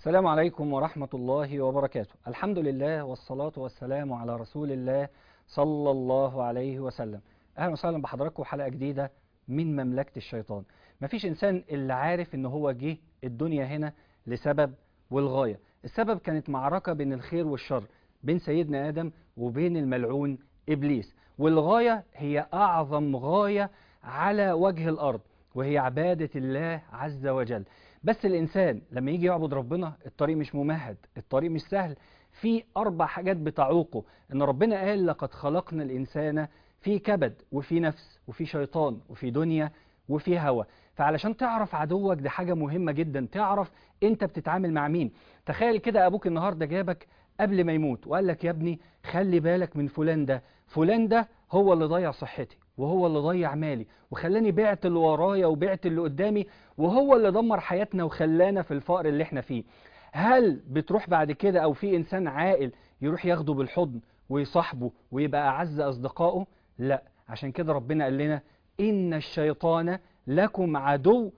السلام عليكم ورحمة الله وبركاته الحمد لله والصلاة والسلام على رسول الله صلى الله عليه وسلم أهلا وسهلا بحضراتكم حلقة جديدة من مملكة الشيطان مفيش إنسان اللي عارف إن هو جه الدنيا هنا لسبب والغاية السبب كانت معركة بين الخير والشر بين سيدنا آدم وبين الملعون إبليس والغاية هي أعظم غاية على وجه الأرض وهي عبادة الله عز وجل بس الإنسان لما يجي يعبد ربنا الطريق مش ممهد الطريق مش سهل في أربع حاجات بتعوقه إن ربنا قال لقد خلقنا الإنسان في كبد وفي نفس وفي شيطان وفي دنيا وفي هوى فعلشان تعرف عدوك دي حاجة مهمة جدا تعرف انت بتتعامل مع مين تخيل كده ابوك النهاردة جابك قبل ما يموت وقال لك يا ابني خلي بالك من فلان ده فلان ده هو اللي ضيع صحتي وهو اللي ضيع مالي وخلاني بعت اللي ورايا وبعت اللي قدامي وهو اللي دمر حياتنا وخلانا في الفقر اللي احنا فيه هل بتروح بعد كده او في انسان عاقل يروح ياخده بالحضن ويصاحبه ويبقى اعز اصدقائه لا عشان كده ربنا قال لنا ان الشيطان لكم عدو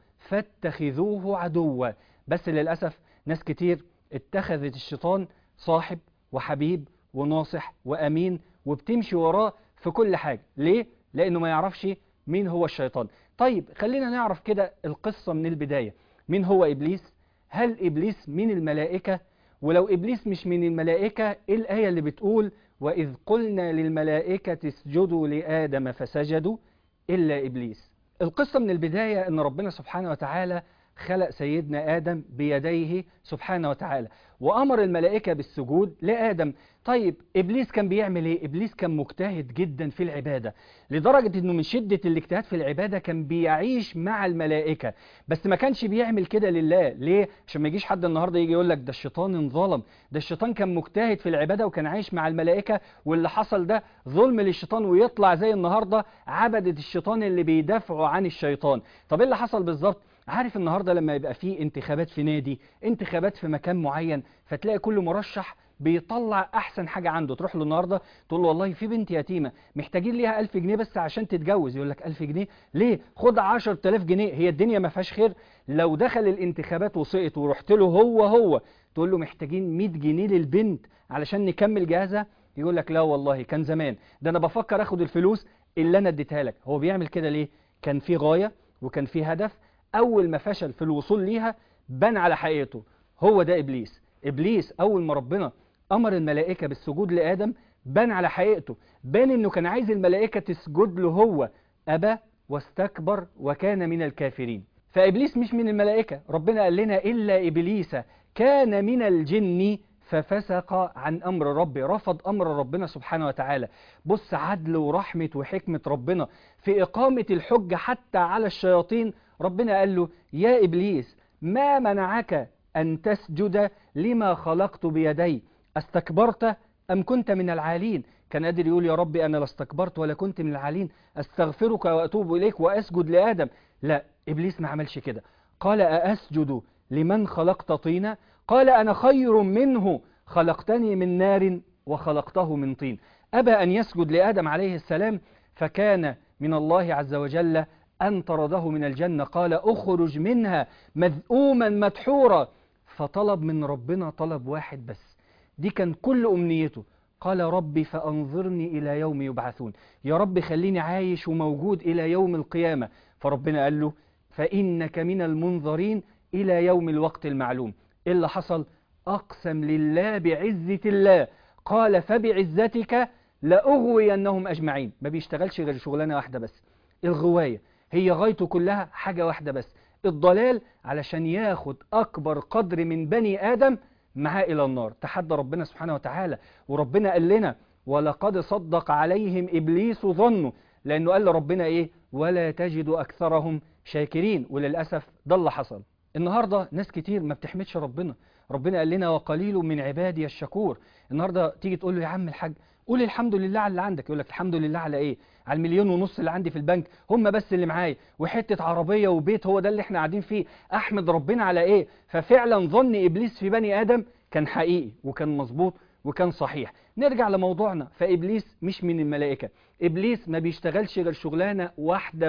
فاتخذوه عدوا بس للاسف ناس كتير اتخذت الشيطان صاحب وحبيب وناصح وامين وبتمشي وراه في كل حاجه ليه لانه ما يعرفش مين هو الشيطان طيب خلينا نعرف كده القصة من البداية مين هو إبليس هل إبليس من الملائكة ولو إبليس مش من الملائكة إيه الآية اللي بتقول وإذ قلنا للملائكة اسجدوا لآدم فسجدوا إلا إبليس القصة من البداية أن ربنا سبحانه وتعالى خلق سيدنا آدم بيديه سبحانه وتعالى وأمر الملائكة بالسجود لآدم طيب إبليس كان بيعمل إيه؟ إبليس كان مجتهد جدا في العبادة لدرجة أنه من شدة الاجتهاد في العبادة كان بيعيش مع الملائكة بس ما كانش بيعمل كده لله ليه؟ عشان ما يجيش حد النهاردة يجي يقول لك ده الشيطان انظلم ده الشيطان كان مجتهد في العبادة وكان عايش مع الملائكة واللي حصل ده ظلم للشيطان ويطلع زي النهاردة عبدة الشيطان اللي بيدافعوا عن الشيطان طب إيه اللي حصل بالظبط؟ عارف النهاردة لما يبقى فيه انتخابات في نادي انتخابات في مكان معين فتلاقي كل مرشح بيطلع احسن حاجة عنده تروح له النهاردة تقول له والله في بنت يتيمة محتاجين ليها ألف جنيه بس عشان تتجوز يقول لك ألف جنيه ليه خد عشر تلاف جنيه هي الدنيا ما فيهاش خير لو دخل الانتخابات وسقط ورحت له هو هو تقول له محتاجين 100 جنيه للبنت علشان نكمل جهازها يقول لك لا والله كان زمان ده انا بفكر اخد الفلوس اللي انا اديتها لك هو بيعمل كده ليه كان في غاية وكان في هدف اول ما فشل في الوصول ليها بان على حقيقته هو ده ابليس ابليس اول ما ربنا امر الملائكه بالسجود لادم بان على حقيقته بان انه كان عايز الملائكه تسجد له هو ابى واستكبر وكان من الكافرين فابليس مش من الملائكه ربنا قال لنا الا ابليس كان من الجن ففسق عن امر ربي رفض امر ربنا سبحانه وتعالى بص عدل ورحمه وحكمه ربنا في اقامه الحجه حتى على الشياطين ربنا قال له يا إبليس ما منعك أن تسجد لما خلقت بيدي استكبرت أم كنت من العالين كان قادر يقول يا ربي أنا لا استكبرت ولا كنت من العالين أستغفرك وأتوب إليك وأسجد لآدم لا إبليس ما عملش كده قال أأسجد لمن خلقت طينا قال أنا خير منه خلقتني من نار وخلقته من طين أبى أن يسجد لآدم عليه السلام فكان من الله عز وجل أن طرده من الجنة قال أخرج منها مذءوما مدحورا فطلب من ربنا طلب واحد بس دي كان كل أمنيته قال ربي فأنظرني إلى يوم يبعثون يا رب خليني عايش وموجود إلى يوم القيامة فربنا قال له فإنك من المنظرين إلى يوم الوقت المعلوم إيه اللي حصل أقسم لله بعزة الله قال فبعزتك لأغوينهم أجمعين ما بيشتغلش غير شغلانة واحدة بس الغواية هي غايته كلها حاجة واحدة بس الضلال علشان ياخد أكبر قدر من بني آدم معاه إلى النار تحدى ربنا سبحانه وتعالى وربنا قال لنا ولقد صدق عليهم إبليس ظنه لأنه قال لربنا إيه ولا تجد أكثرهم شاكرين وللأسف ده اللي حصل النهاردة ناس كتير ما بتحمدش ربنا ربنا قال لنا وقليل من عبادي الشكور النهاردة تيجي تقول له يا عم الحاج قول الحمد لله على اللي عندك يقول لك الحمد لله على ايه على المليون ونص اللي عندي في البنك هم بس اللي معايا وحته عربيه وبيت هو ده اللي احنا قاعدين فيه احمد ربنا على ايه ففعلا ظن ابليس في بني ادم كان حقيقي وكان مظبوط وكان صحيح نرجع لموضوعنا فابليس مش من الملائكه ابليس ما بيشتغلش غير شغلانه واحده بس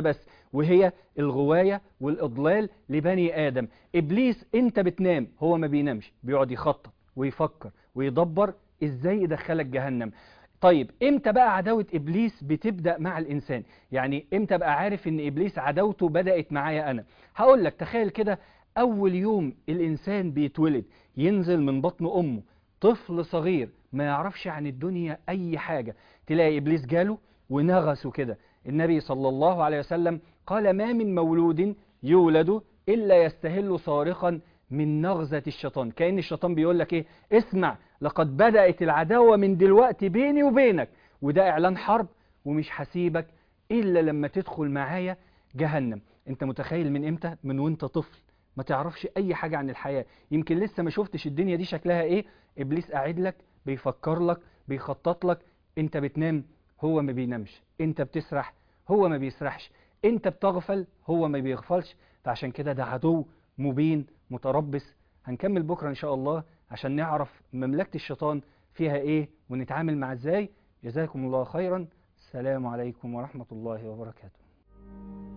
وهي الغواية والإضلال لبني آدم إبليس أنت بتنام هو ما بينامش بيقعد يخطط ويفكر ويدبر إزاي يدخلك جهنم طيب امتى بقى عداوة ابليس بتبدأ مع الانسان يعني امتى بقى عارف ان ابليس عداوته بدأت معايا انا هقول لك تخيل كده اول يوم الانسان بيتولد ينزل من بطن امه طفل صغير ما يعرفش عن الدنيا اي حاجة تلاقي ابليس جاله ونغسه كده النبي صلى الله عليه وسلم قال ما من مولود يولد الا يستهل صارخا من نغزة الشيطان كأن الشيطان بيقول لك ايه اسمع لقد بدأت العداوة من دلوقتي بيني وبينك وده اعلان حرب ومش هسيبك الا لما تدخل معايا جهنم انت متخيل من امتى من وانت طفل ما تعرفش اي حاجة عن الحياة يمكن لسه ما شفتش الدنيا دي شكلها ايه ابليس قاعد لك بيفكر لك بيخطط لك انت بتنام هو ما بينامش انت بتسرح هو ما بيسرحش انت بتغفل هو ما بيغفلش فعشان كده ده عدو مبين متربص هنكمل بكرة إن شاء الله عشان نعرف مملكة الشيطان فيها إيه ونتعامل مع إزاي جزاكم الله خيرا السلام عليكم ورحمة الله وبركاته